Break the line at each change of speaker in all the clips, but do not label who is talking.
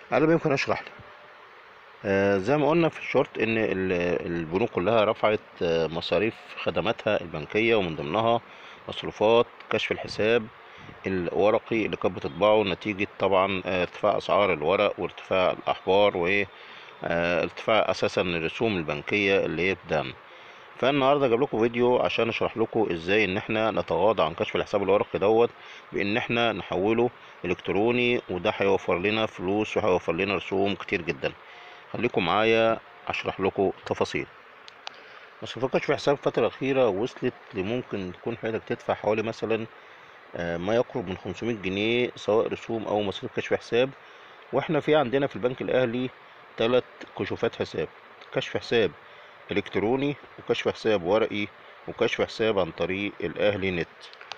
انا يمكن اشرح لك آه، زي ما قلنا في الشورت ان ال- البنوك كلها رفعت آه، مصاريف خدماتها البنكية ومن ضمنها مصروفات كشف الحساب الورقي اللي كانت بتطبعه نتيجة طبعا آه، ارتفاع اسعار الورق وارتفاع الاحبار وارتفاع اساسا الرسوم البنكية اللي هي بتدعم فالنهارده جاب لكم فيديو عشان اشرح لكم ازاي ان احنا نتغاضى عن كشف الحساب الورقي دوت بان احنا نحوله الكتروني وده هيوفر لنا فلوس وهيوفر لنا رسوم كتير جدا خليكم معايا اشرح لكم تفاصيل مصروفات كشف الحساب الفترة الأخيرة وصلت لممكن تكون حضرتك تدفع حوالي مثلا آه، ما يقرب من 500 جنيه سواء رسوم أو مصاريف كشف حساب واحنا في عندنا في البنك الأهلي ثلاث كشوفات حساب كشف حساب إلكتروني وكشف حساب ورقي وكشف حساب عن طريق الأهلي نت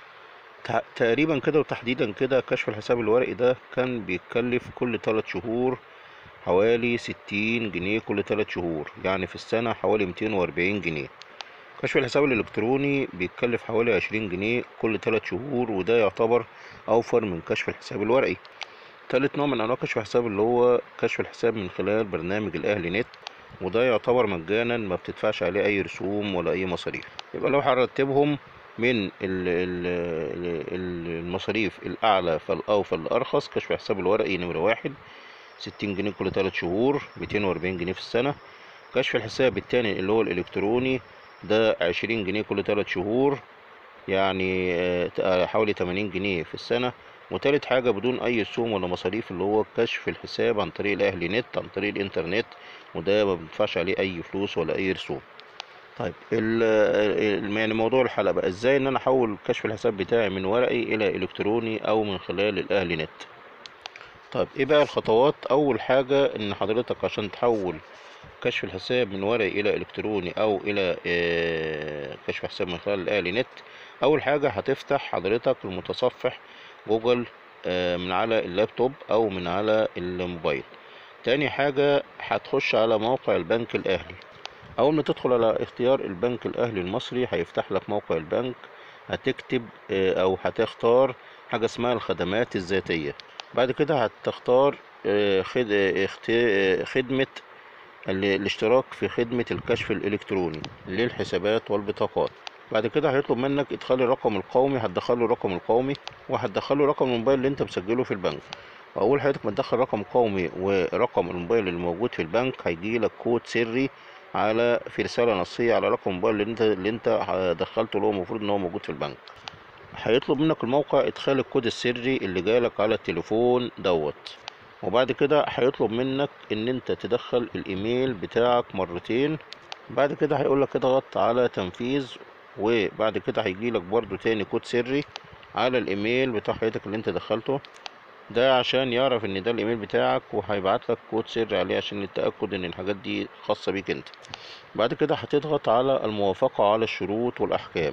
تع- تقريبا كده وتحديدا كده كشف الحساب الورقي ده كان بيتكلف كل ثلاث شهور حوالي ستين جنيه كل ثلاث شهور يعني في السنة حوالي ميتين وأربعين جنيه كشف الحساب الإلكتروني بيتكلف حوالي عشرين جنيه كل ثلاث شهور وده يعتبر أوفر من كشف الحساب الورقي تالت نوع من أنواع كشف الحساب اللي هو كشف الحساب من خلال برنامج الأهلي نت وده يعتبر مجانا ما بتدفعش عليه أي رسوم ولا أي مصاريف يبقى لو هنرتبهم من ال- ال- ال- المصاريف الأعلى فالأو فالأرخص كشف الحساب الورقي نمرة واحد ستين جنيه كل تلات شهور ميتين وأربعين جنيه في السنة كشف الحساب التاني اللي هو الإلكتروني ده عشرين جنيه كل تلات شهور يعني آه، ت- آه، حوالي تمانين جنيه في السنة وتالت حاجة بدون أي رسوم ولا مصاريف اللي هو كشف الحساب عن طريق الأهلي نت عن طريق الإنترنت وده ما بندفعش عليه أي فلوس ولا أي رسوم طيب ال ال- يعني موضوع الحلقة بقى ازاي ان انا احول كشف الحساب بتاعي من ورقي الى الكتروني او من خلال الاهلي نت طيب ايه بقى الخطوات اول حاجة ان حضرتك عشان تحول كشف الحساب من ورقي الى الكتروني او الى آه، كشف حساب من خلال الاهلي نت اول حاجة هتفتح حضرتك المتصفح جوجل آه، من على اللابتوب او من على الموبايل تاني حاجة هتخش على موقع البنك الاهلي اول ما تدخل على اختيار البنك الاهلي المصري هيفتح لك موقع البنك هتكتب آه، او هتختار حاجة اسمها الخدمات الذاتية بعد كده هتختار آه، خد- آه، اخت- آه، خدمة ال- الاشتراك في خدمة الكشف الإلكتروني للحسابات والبطاقات بعد كده هيطلب منك ادخال الرقم القومي هتدخله الرقم القومي وهتدخله رقم الموبايل اللي انت مسجله في البنك واول حضرتك ما تدخل رقم قومي ورقم الموبايل اللي موجود في البنك هيجي لك كود سري على في رسالة نصية على رقم الموبايل اللي انت اللي انت دخلته اللي هو المفروض ان هو موجود في البنك هيطلب منك الموقع ادخال الكود السري اللي جالك على التليفون دوت وبعد كده هيطلب منك ان انت تدخل الايميل بتاعك مرتين بعد كده هيقولك اضغط على تنفيذ وبعد كده هيجيلك برضو تاني كود سري على الايميل بتاع حضرتك اللي انت دخلته ده عشان يعرف ان ده الايميل بتاعك وهيبعت لك كود سري عليه عشان التأكد ان الحاجات دي خاصة بيك انت بعد كده هتضغط على الموافقة على الشروط والاحكام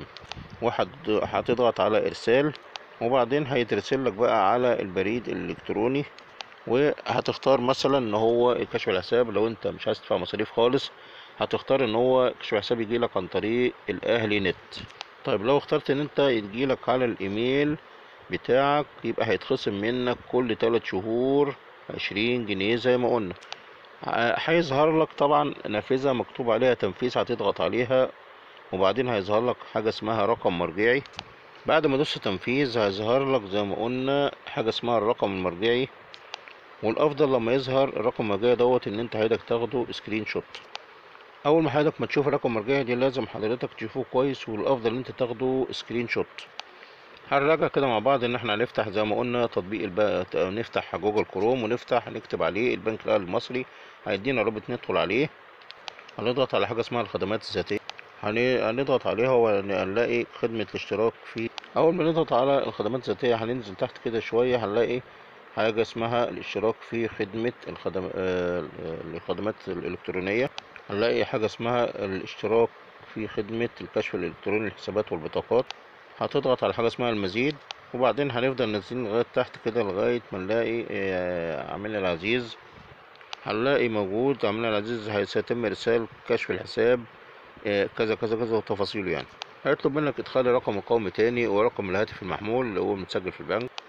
وهتضغط على ارسال وبعدين هيترسل لك بقى على البريد الالكتروني وهتختار مثلا ان هو كشف الحساب لو انت مش عايز تدفع مصاريف خالص هتختار ان هو كشف الحساب يجيلك عن طريق الاهلي نت طيب لو اخترت ان انت يجيلك على الايميل بتاعك يبقى هيتخصم منك كل تلات شهور عشرين جنيه زي ما قلنا ه- هيظهر لك طبعا نافذة مكتوب عليها تنفيذ هتضغط عليها وبعدين هيظهر لك حاجة اسمها رقم مرجعي بعد ما دوست تنفيذ هيظهر لك زي ما قلنا حاجة اسمها الرقم المرجعي والافضل لما يظهر الرقم المرجعي دوت ان انت حضرتك تاخده سكرين شوت اول ما حضرتك ما تشوف الرقم المرجعي دي لازم حضرتك تشوفه كويس والافضل ان انت تاخده سكرين شوت هنراجع كده مع بعض ان احنا هنفتح زي ما قلنا تطبيق الب... نفتح جوجل كروم ونفتح نكتب عليه البنك الاهلي المصري هيدينا رابط ندخل عليه هنضغط على حاجه اسمها الخدمات الذاتيه هن- هنضغط عليها وهنلاقي خدمة الاشتراك في أول ما نضغط على الخدمات الذاتية هننزل تحت كده شوية هنلاقي حاجة اسمها الاشتراك في خدمة الخدم... آه، الخدمات الإلكترونية هنلاقي حاجة اسمها الاشتراك في خدمة الكشف الإلكتروني للحسابات والبطاقات هتضغط على حاجة اسمها المزيد وبعدين هنفضل نازلين لغاية تحت كده لغاية ما نلاقي آه، عميل العزيز هنلاقي موجود عميل العزيز هي- سيتم إرسال كشف الحساب آه، كذا كذا كذا وتفاصيله يعني هيطلب منك إدخال الرقم القومي تاني ورقم الهاتف المحمول اللي هو متسجل في البنك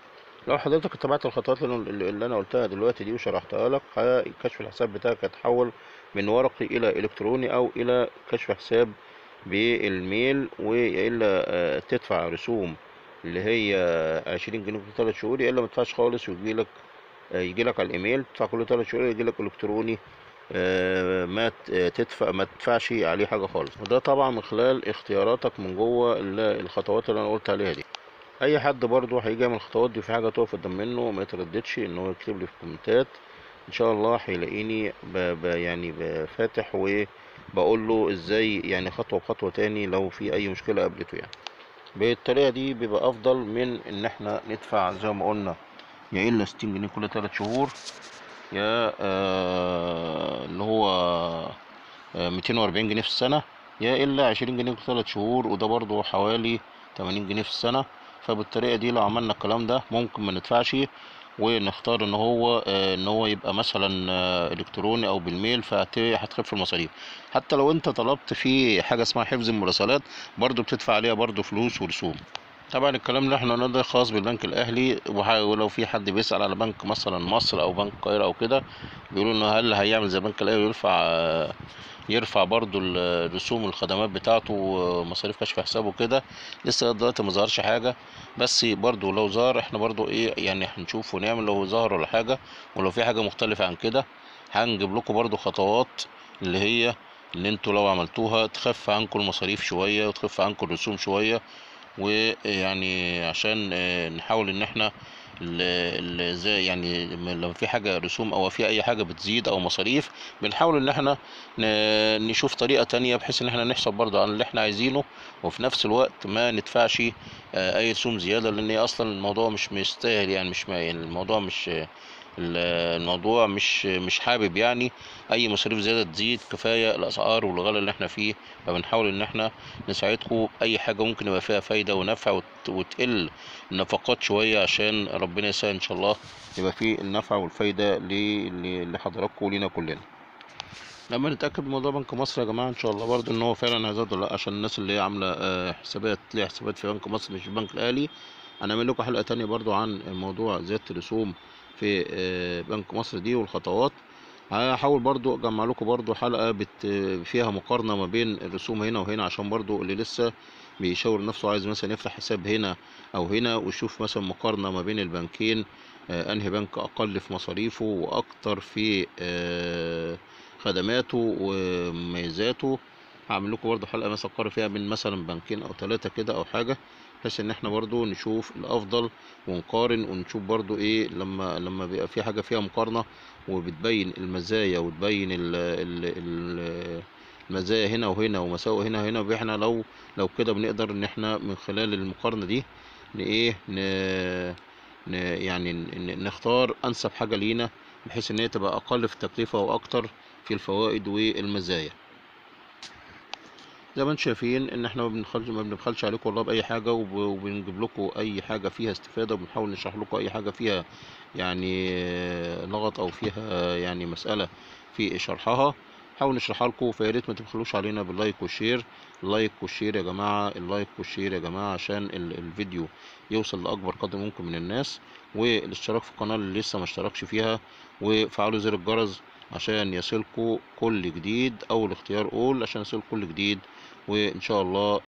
لو حضرتك اتبعت الخطوات اللي أنا- اللي انا قلتها دلوقتي دي وشرحتها لك ه- كشف الحساب بتاعك هيتحول من ورقي الى الكتروني او الى كشف حساب بالميل ويا الا آه، تدفع رسوم اللي هي عشرين جنيه كل تلات شهور يا الا متدفعش خالص ويجيلك يجيلك على الايميل تدفع كل تلات شهور يجيلك الكتروني آه، ما ت- آه، تدفع ما تدفعش عليه حاجه خالص وده طبعا من خلال اختياراتك من جوه ال- الخطوات اللي انا قلت عليها دي اي حد برضه هيجي يعمل الخطوات دي في حاجه تقف قدام منه ما يترددش ان هو يكتب لي في الكومنتات ان شاء الله هيلاقيني ب... ب... يعني بفاتح وبقول له ازاي يعني خطوه بخطوه تاني لو في اي مشكله قابلته يعني بالطريقه دي بيبقى افضل من ان احنا ندفع زي ما قلنا يا الا 60 جنيه كل 3 شهور يا آه اللي هو آه 240 جنيه في السنة يا إلا 20 جنيه كل 3 شهور وده برضو حوالي 80 جنيه في السنة فبالطريقة دي لو عملنا الكلام ده ممكن ما ندفعش ونختار ان هو آه، ان هو يبقى مثلا آه، الكتروني او بالميل فهتخف المصاريف حتى لو انت طلبت فيه حاجة اسمها حفظ المراسلات برضو بتدفع عليها برضو فلوس ورسوم طبعا الكلام اللي احنا قلناه ده خاص بالبنك الاهلي وح- ولو في حد بيسأل على بنك مثلا مصر او بنك القاهرة او كده بيقولوا انه هل هيعمل زي البنك الاهلي ويرفع آه، يرفع برضو الرسوم والخدمات بتاعته ومصاريف كشف حسابه كده لسه لغاية دلوقتي ما ظهرش حاجة بس برضو لو ظهر احنا برضو ايه يعني هنشوف ونعمل لو ظهر ولا حاجة ولو في حاجة مختلفة عن كده هنجيب لكم برضو خطوات اللي هي اللي انتوا لو عملتوها تخف عنكم المصاريف شوية وتخف عنكم الرسوم شوية ويعني عشان آه، نحاول ان احنا ال- ال- زي يعني لما في حاجة رسوم او في اي حاجة بتزيد او مصاريف بنحاول ان احنا ن- نشوف طريقة تانية بحيث ان احنا نحسب برضه عن اللي احنا عايزينه وفي نفس الوقت ما ندفعش آه، اي رسوم زيادة لان هي اصلا الموضوع مش مستاهل يعني مش ما يعني الموضوع مش ال- الموضوع مش مش حابب يعني اي مصاريف زيادة تزيد كفاية الاسعار والغلا اللي احنا فيه فبنحاول ان احنا نساعدكم اي حاجة ممكن يبقى فيها فايدة ونفع وت- وتقل النفقات شوية عشان ربنا يسهل ان شاء الله يبقى فيه النفع والفايدة ل- ل- لحضراتكم ولينا كلنا لما نتأكد من موضوع بنك مصر يا جماعة إن شاء الله برضه إن هو فعلا هيزاد ولا لأ عشان الناس اللي هي عاملة آه، حسابات ليها حسابات في بنك مصر مش في البنك الأهلي هنعمل لكم حلقة تانية برضه عن موضوع زيادة الرسوم في آه، بنك مصر دي والخطوات هحاول برضو اجمع لكم برضو حلقة بت فيها مقارنة ما بين الرسوم هنا وهنا عشان برضو اللي لسه بيشاور نفسه عايز مثلا يفتح حساب هنا او هنا ويشوف مثلا مقارنة ما بين البنكين آه، انهي بنك اقل في مصاريفه واكتر في آه، خدماته ومميزاته هعمل لكم برضو حلقة مثلا اقارن فيها بين مثلا بنكين او ثلاثة كده او حاجة بحيث ان احنا برضو نشوف الافضل ونقارن ونشوف برضو ايه لما لما بيبقى في حاجة فيها مقارنة وبتبين المزايا وتبين ال ال ال المزايا هنا وهنا ومساوئ هنا وهنا واحنا لو لو كده بنقدر ان احنا من خلال المقارنة دي ن ايه ن ن يعني ن- نختار انسب حاجة لينا بحيث ان هي تبقى اقل في التكلفة واكتر في الفوائد والمزايا زي ما انتم شايفين ان احنا ما بنخلش ما بنبخلش عليكم والله باي حاجه وب- وبنجيب لكم اي حاجه فيها استفاده وبنحاول نشرح لكم اي حاجه فيها يعني آه، لغط او فيها يعني مساله في شرحها نحاول نشرحها لكم فيا ريت ما تبخلوش علينا باللايك والشير اللايك والشير يا جماعه اللايك والشير يا جماعه عشان ال- الفيديو يوصل لاكبر قدر ممكن من الناس والاشتراك في القناه اللي لسه ما اشتركش فيها وفعلوا زر الجرس عشان يصلكوا كل جديد او الاختيار اول عشان يصل كل جديد وان شاء الله